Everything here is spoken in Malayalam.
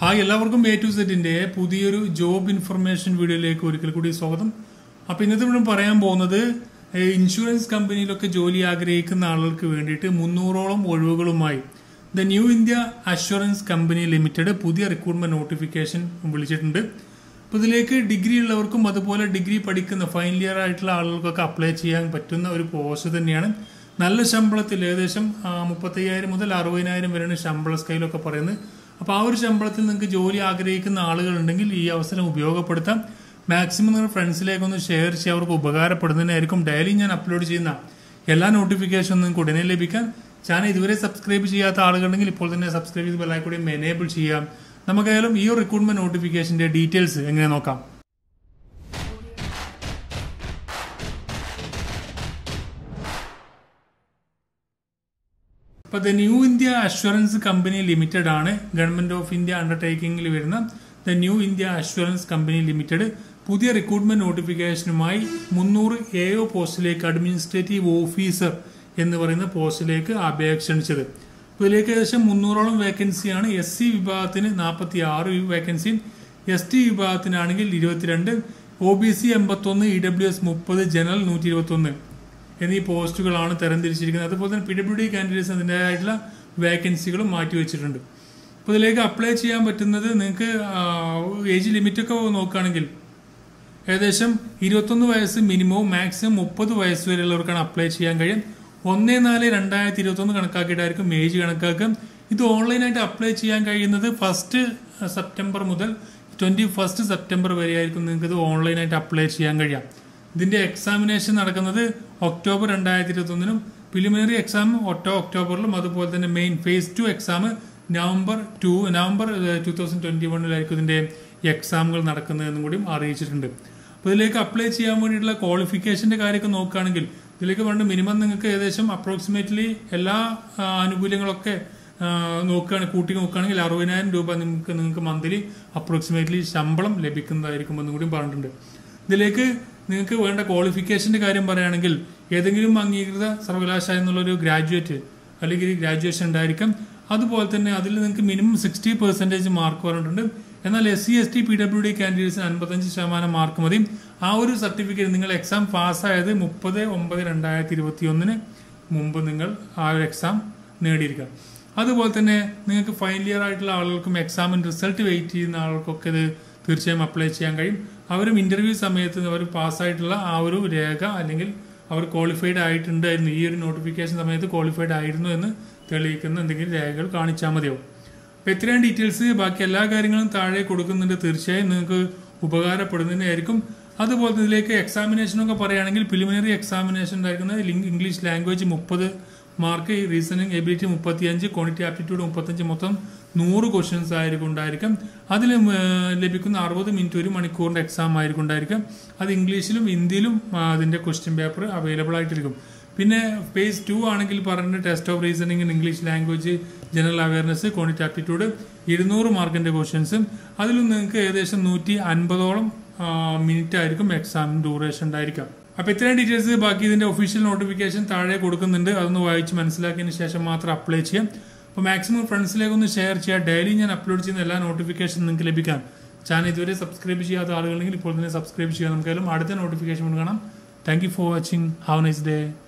ഹായ് എല്ലാവർക്കും എ ടു സെറ്റിന്റെ പുതിയൊരു ജോബ് ഇൻഫർമേഷൻ വീഡിയോയിലേക്ക് ഒരിക്കൽ കൂടി സ്വാഗതം അപ്പൊ ഇന്നത്തെ ഇവിടെ പറയാൻ പോകുന്നത് ഏഹ്, ഇൻഷുറൻസ് കമ്പനിയിലൊക്കെ ജോലി ആഗ്രഹിക്കുന്ന ആളുകൾക്ക് വേണ്ടിയിട്ട് മുന്നൂറോളം ഒഴിവുകളുമായി the New India Assurance company limited പുതിയ റിക്രൂട്ട്മെന്റ് നോട്ടിഫിക്കേഷൻ വിളിച്ചിട്ടുണ്ട് അപ്പോൾ ഇതിലേക്ക് ഡിഗ്രി ഉള്ളവർക്കും അതുപോലെ ഡിഗ്രി പഠിക്കുന്ന ഫൈനൽ ഇയർ ആയിട്ടുള്ള ആളുകൾക്കൊക്കെ അപ്ലൈ ചെയ്യാൻ പറ്റുന്ന ഒരു പോസ്റ്റ് തന്നെയാണ് നല്ല ശമ്പളത്തിൽ ഏകദേശം ആ, മുപ്പത്തയ്യായിരം മുതൽ അറുപതിനായിരം വരെയാണ് ശമ്പള സ്കെയിലൊക്കെ പറയുന്നത് അപ്പോൾ ആ ഒരു ശമ്പളത്തിൽ നിങ്ങൾക്ക് ജോലി ആഗ്രഹിക്കുന്ന ആളുകൾ ഉണ്ടെങ്കിൽ ഈ അവസരം ഉപയോഗപ്പെടുത്താം മാക്സിമം നിങ്ങൾ ഫ്രണ്ട്സിലേക്കൊന്ന് ഷെയർ ചെയ്യുക അവർക്ക് ഉപകാരപ്പെടുന്നതിനായിരിക്കും ഡെയിലി ഞാൻ അപ്ലോഡ് ചെയ്യുന്ന എല്ലാ നോട്ടിഫിക്കേഷനും നിങ്ങൾക്ക് ഉടനെ ലഭിക്കാൻ ചാനൽ ഇതുവരെ സബ്സ്ക്രൈബ് ചെയ്യാത്ത ആളുകളുണ്ടെങ്കിൽ ഇപ്പോൾ തന്നെ സബ്സ്ക്രൈബ് ചെയ്ത് ബെല്ലൈക്കൂടെയും എനേബിൾ ചെയ്യാം നമുക്കായാലും ഈ ഒരു റിക്രൂട്ട്മെന്റ് നോട്ടിഫിക്കേഷന്റെ ഡീറ്റെയിൽസ് എങ്ങനെ നോക്കാം അപ്പോൾ the New India Assurance company limited ആണ് ഗവൺമെന്റ് ഓഫ് ഇന്ത്യ അണ്ടർടേക്കിംഗിൽ വരുന്ന the New India Assurance company limited പുതിയ റിക്രൂട്ട്മെന്റ് നോട്ടിഫിക്കേഷനുമായി മുന്നൂറ് എ ഒ പോസ്റ്റിലേക്ക് അഡ്മിനിസ്ട്രേറ്റീവ് ഓഫീസർ എന്ന് പറയുന്ന പോസ്റ്റിലേക്ക് അപേക്ഷ ക്ഷണിച്ചത് അപ്പോൾ ഇതിലേക്ക് ഏകദേശം മുന്നൂറോളം വേക്കൻസിയാണ് എസ് സി വിഭാഗത്തിന് നാൽപ്പത്തി ആറ് വേക്കൻസിയും എസ് ടി വിഭാഗത്തിനാണെങ്കിൽ ഇരുപത്തിരണ്ട് ഒ ബി സി എൺപത്തൊന്ന് ഇ ഡബ്ല്യു എസ് മുപ്പത് ജനറൽ നൂറ്റി ഇരുപത്തൊന്ന് എന്നീ പോസ്റ്റുകളാണ് തരംതിരിച്ചിരിക്കുന്നത് അതുപോലെ തന്നെ പി ഡബ്ല്യു ഡി കാൻഡിഡേറ്റ്സ് അതിൻ്റെതായിട്ടുള്ള വേക്കൻസികളും മാറ്റി വെച്ചിട്ടുണ്ട് അപ്പോൾ ഇതിലേക്ക് അപ്ലൈ ചെയ്യാൻ പറ്റുന്നത് നിങ്ങൾക്ക് ഏജ് ലിമിറ്റൊക്കെ നോക്കുകയാണെങ്കിൽ ഏകദേശം ഇരുപത്തൊന്ന് വയസ്സ് മിനിമവും മാക്സിമം മുപ്പത് വയസ്സ് വരെയുള്ളവർക്കാണ് അപ്ലൈ ചെയ്യാൻ കഴിയും ഒന്ന് നാല് രണ്ടായിരത്തി ഇരുപത്തൊന്ന് കണക്കാക്കിയിട്ടായിരിക്കും ഏജ് കണക്കാക്കുക ഇത് ഓൺലൈനായിട്ട് അപ്ലൈ ചെയ്യാൻ കഴിയുന്നത് ഫസ്റ്റ് സെപ്റ്റംബർ മുതൽ ട്വന്റി ഫസ്റ്റ് സെപ്റ്റംബർ വരെയായിരിക്കും നിങ്ങൾക്ക് ഇത് ഓൺലൈനായിട്ട് അപ്ലൈ ചെയ്യാൻ കഴിയാം ഇതിന്റെ എക്സാമിനേഷൻ നടക്കുന്നത് ഒക്ടോബർ രണ്ടായിരത്തി ഇരുപത്തൊന്നിനും പ്രിലിമിനറി എക്സാം ഒക്ടോ ഒക്ടോബറിലും അതുപോലെ തന്നെ main phase two exam November two November two thousand twenty വണ്ണിലായിരിക്കും ഇതിന്റെ എക്സാമുകൾ നടക്കുന്നതെന്നും കൂടിയും അറിയിച്ചിട്ടുണ്ട് അപ്പോൾ ഇതിലേക്ക് അപ്ലൈ ചെയ്യാൻ വേണ്ടിയിട്ടുള്ള ക്വാളിഫിക്കേഷന്റെ കാര്യമൊക്കെ നോക്കുകയാണെങ്കിൽ ഇതിലേക്ക് വേണ്ട മിനിമം നിങ്ങൾക്ക് ഏകദേശം അപ്രോക്സിമേറ്റ്ലി എല്ലാ ആ, ആനുകൂല്യങ്ങളൊക്കെ ആ, നോക്കുകയാണ് കൂട്ടി നോക്കുകയാണെങ്കിൽ അറുപതിനായിരം രൂപ നിങ്ങൾക്ക് നിങ്ങൾക്ക് മന്ത്ലി അപ്രോക്സിമേറ്റ്ലി ശമ്പളം ലഭിക്കുന്നതായിരിക്കും എന്നും കൂടി പറഞ്ഞിട്ടുണ്ട് ഇതിലേക്ക് നിങ്ങൾക്ക് വേണ്ട ക്വാളിഫിക്കേഷന്റെ കാര്യം പറയുകയാണെങ്കിൽ ഏതെങ്കിലും അംഗീകൃത സർവകലാശാല എന്നുള്ളൊരു ഗ്രാജുവേറ്റ് അല്ലെങ്കിൽ ഗ്രാജുവേഷൻ ഉണ്ടായിരിക്കും അതുപോലെ തന്നെ അതിൽ നിങ്ങൾക്ക് മിനിമം സിക്സ്റ്റി പെർസെൻറ്റേജ് മാർക്ക് പറഞ്ഞിട്ടുണ്ട് എന്നാൽ S C S T P W D കാൻഡിഡേറ്റ്സിന് അൻപത്തഞ്ച് ശതമാനം മാർക്ക് മതി ആ ഒരു സർട്ടിഫിക്കറ്റ് നിങ്ങൾ എക്സാം പാസ്സായത് മുപ്പത് ഒമ്പത് രണ്ടായിരത്തി ഇരുപത്തി ഒന്നിന് മുമ്പ് നിങ്ങൾ ആ ഒരു എക്സാം നേടിയിരിക്കുക അതുപോലെ തന്നെ നിങ്ങൾക്ക് ഫൈനൽ ഇയർ ആയിട്ടുള്ള ആളുകൾക്കും എക്സാമിന് റിസൾട്ട് വെയിറ്റ് ചെയ്യുന്ന ആളുകൾക്കൊക്കെ ഇത് തീർച്ചയായും അപ്ലൈ ചെയ്യാൻ കഴിയും അവരും ഇന്റർവ്യൂ സമയത്ത് അവർ പാസ്സായിട്ടുള്ള ആ ഒരു രേഖ അല്ലെങ്കിൽ അവർ ക്വാളിഫൈഡ് ആയിട്ടുണ്ടായിരുന്നു ഈ ഒരു നോട്ടിഫിക്കേഷൻ സമയത്ത് ക്വാളിഫൈഡ് ആയിരുന്നു എന്ന് തെളിയിക്കുന്ന എന്തെങ്കിലും രേഖകൾ കാണിച്ചാൽ മതിയാവും അപ്പോൾ ഇത്രയും ഡീറ്റെയിൽസ് ബാക്കി എല്ലാ കാര്യങ്ങളും താഴെ കൊടുക്കുന്നുണ്ട് തീർച്ചയായും നിങ്ങൾക്ക് ഉപകാരപ്പെടുന്നതിനായിരിക്കും അതുപോലെ തന്നെ ഇതിലേക്ക് എക്സാമിനേഷനൊക്കെ പറയുകയാണെങ്കിൽ പ്രിലിമിനറി എക്സാമിനേഷൻ ഉണ്ടായിരിക്കുന്നത് ലിംഗ് ഇംഗ്ലീഷ് ലാംഗ്വേജ് മുപ്പത് മാർക്ക് റീസണിങ് എബിലിറ്റി മുപ്പത്തിയഞ്ച് ക്വാണ്ടിറ്റി ആപ്റ്റിറ്റ്യൂഡ് മുപ്പത്തഞ്ച് മൊത്തം നൂറ് ക്വസ്റ്റ്യൻസ് ആയിരിക്കും ഉണ്ടായിരിക്കും അതിൽ ലഭിക്കുന്ന അറുപത് മിനിറ്റ് ഒരു മണിക്കൂറിന്റെ എക്സാം ആയിരിക്കും ഉണ്ടായിരിക്കും അത് ഇംഗ്ലീഷിലും ഹിന്ദിയിലും ആ, അതിന്റെ ക്വസ്റ്റ്യൻ പേപ്പർ അവൈലബിൾ ആയിട്ടിരിക്കും പിന്നെ പേജ് ടു ആണെങ്കിൽ പറഞ്ഞ test of reasoning in English language general awareness quantity aptitude ഇരുന്നൂറ് മാർക്കിന്റെ ക്വസ്റ്റ്യൻസും അതിലും നിങ്ങൾക്ക് ഏകദേശം നൂറ്റി അൻപതോളം മിനിറ്റ് ആയിരിക്കും എക്സാം ഡ്യൂറേഷൻ ഉണ്ടായിരിക്കാം അപ്പൊ ഇത്രയും ഡീറ്റെയിൽസ് ബാക്കി ഇതിന്റെ ഒഫീഷ്യൽ നോട്ടിഫിക്കേഷൻ താഴെ കൊടുക്കുന്നുണ്ട് അതൊന്ന് വായിച്ച് മനസ്സിലാക്കിയതിന് ശേഷം മാത്രം അപ്ലൈ ചെയ്യാം അപ്പോൾ മാക്സിമം ഫ്രണ്ട്സിലേക്ക് ഒന്ന് ഷെയർ ചെയ്യുക ഡെയിലി ഞാൻ അപ്ലോഡ് ചെയ്യുന്ന എല്ലാ നോട്ടിഫിക്കേഷനും നിങ്ങൾക്ക് ലഭിക്കാൻ ചാനൽ ഇതുവരെ സബ്സ്ക്രൈബ് ചെയ്യാത്ത ആളുകളുണ്ടെങ്കിൽ ഇപ്പോൾ തന്നെ സബ്സ്ക്രൈബ് ചെയ്യുക നമുക്കായാലും അടുത്ത നോട്ടിഫിക്കേഷൻ കാണാം thank you for watching have nice day